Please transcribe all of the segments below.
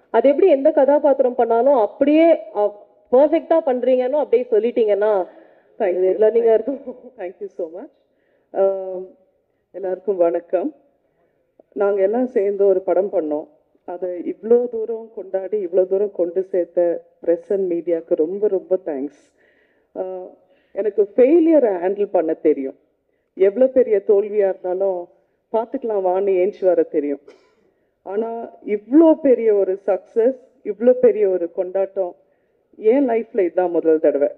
அது எப்படி எந்த கதாபாத்திரம் பண்ணாலும் அப்படியே பர்ஃபெக்டா பண்றீங்கன்னு அப்படியே சொல்லிட்டீங்கன்னா தேங்க்யூ லேர்னிங்கா இருக்கும் தேங்க்யூ ஸோ மச் எல்லாருக்கும் வணக்கம் நாங்கள் எல்லாம் சேர்ந்து ஒரு படம் பண்ணோம் அதை இவ்வளோ தூரம் கொண்டாடி இவ்வளோ தூரம் கொண்டு சேர்த்த ப்ரெஸ் அண்ட் மீடியாவுக்கு ரொம்ப ரொம்ப தேங்க்ஸ் எனக்கு ஃபெயிலியரை ஹேண்டில் பண்ண தெரியும் எவ்வளோ பெரிய தோல்வியாக இருந்தாலும் பார்த்துக்கலாம் வான்னு ஏஞ்சி வர தெரியும் ஆனால் இவ்வளோ பெரிய ஒரு சக்ஸஸ் இவ்வளோ பெரிய ஒரு கொண்டாட்டம் என் லைஃப்பில் இதுதான் முதல் தடவை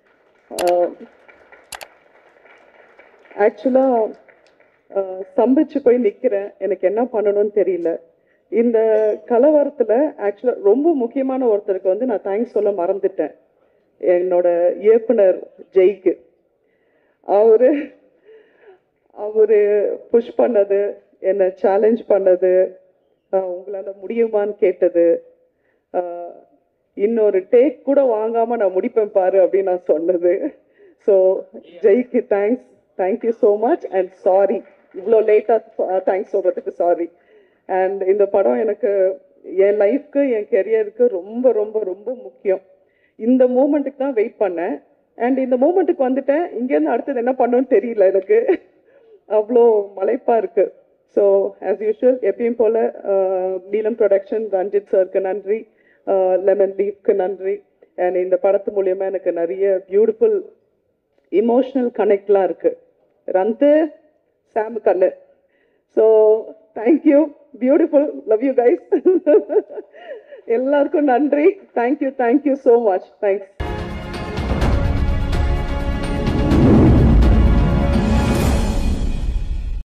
ஆக்சுவலாக ஸ்தம்பிச்சு போய் நிற்கிறேன் எனக்கு என்ன பண்ணணும்னு தெரியல இந்த கலவரத்தில் ஆக்சுவலாக ரொம்ப முக்கியமான ஒருத்தருக்கு வந்து நான் தேங்க்ஸ் சொல்ல மறந்துட்டேன் என்னோட இயக்குனர் ஜெய்க்கு அவரு அவரு புஷ் பண்ணது என்னை சேலஞ்ச் பண்ணது ஆஹ் உங்களால முடியுமான்னு கேட்டது ஆஹ் இன்னொரு டேக் கூட வாங்காம நான் முடிப்பேன் பாரு அப்படின்னு நான் சொன்னது ஸோ ஜெய்க்கு thanks thank you so much and sorry இவ்வளோ லேட்டாக தேங்க்ஸ் சொல்கிறதுக்கு சாரி அண்ட் இந்த படம் எனக்கு என் லைஃப்க்கு என் கெரியருக்கு ரொம்ப ரொம்ப ரொம்ப முக்கியம் இந்த மூமெண்ட்டுக்கு தான் வெயிட் பண்ணேன் அண்ட் இந்த மூமெண்ட்டுக்கு வந்துட்டேன் இங்கேருந்து அடுத்தது என்ன பண்ணணும்னு தெரியல எனக்கு அவ்வளோ மலைப்பா இருக்கு ஸோ ஆஸ் யூஷுவல் எப்பயும் போல அஹ், நீலம் ப்ரொடக்ஷன் ரஞ்சித் சாருக்கு நன்றி லெமன் லீஃப்க்கு நன்றி அண்ட் இந்த படத்து மூலியமா எனக்கு நிறைய பியூட்டிஃபுல் இமோஷனல் கனெக்ட்லாம் இருக்கு ரந்து சாம் கண்ணு so thank you beautiful love you guys எல்லாருக்கும் நன்றி thank you thank you so much thanks